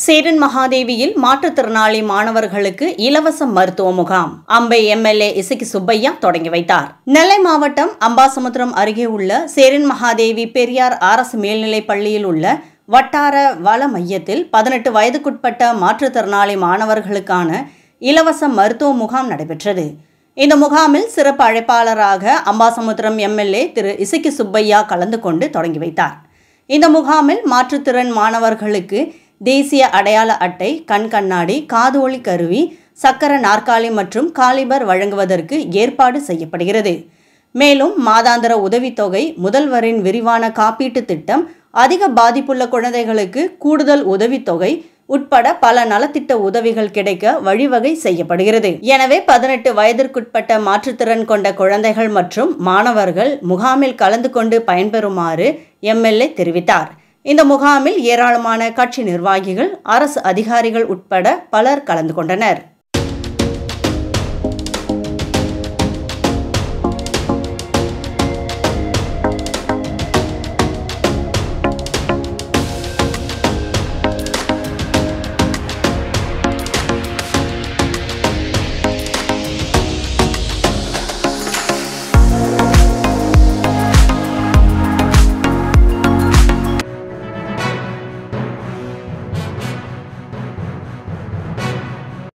சேரன் மகாதேவியில் மாற்றுத்திறனாளி மாணவர்களுக்கு இலவச மருத்துவ முகாம் அம்பை எம்எல்ஏ இசக்கி சுப்பையா தொடங்கி வைத்தார் நெல்லை மாவட்டம் அம்பாசமுத்திரம் அருகே உள்ள சேரன் மகாதேவி பெரியார் அரசு மேல்நிலைப் பள்ளியில் உள்ள வட்டார வள மையத்தில் பதினெட்டு வயதுக்குட்பட்ட மாற்றுத்திறனாளி மாணவர்களுக்கான இலவச மருத்துவ முகாம் நடைபெற்றது இந்த முகாமில் சிறப்பு அழைப்பாளராக அம்பாசமுத்திரம் எம்எல்ஏ திரு இசக்கி சுப்பையா கலந்து கொண்டு தொடங்கி வைத்தார் இந்த முகாமில் மாற்றுத்திறன் மாணவர்களுக்கு தேசிய அடையாள அட்டை கண் கண்ணாடி காது ஒளி கருவி சக்கர நாற்காலி மற்றும் காலிபர் வழங்குவதற்கு ஏற்பாடு செய்யப்படுகிறது மேலும் மாதாந்திர உதவித்தொகை முதல்வரின் விரிவான காப்பீட்டுத் திட்டம் அதிக பாதிப்புள்ள குழந்தைகளுக்கு கூடுதல் உதவித்தொகை உட்பட பல நலத்திட்ட உதவிகள் கிடைக்க வழிவகை செய்யப்படுகிறது எனவே பதினெட்டு வயதிற்குட்பட்ட மாற்றுத்திறன் கொண்ட குழந்தைகள் மற்றும் மாணவர்கள் முகாமில் கலந்து கொண்டு பயன்பெறுமாறு எம்எல்ஏ தெரிவித்தார் இந்த முகாமில் ஏராளமான கட்சி நிர்வாகிகள் அரசு அதிகாரிகள் உட்பட பலர் கலந்து கொண்டனர்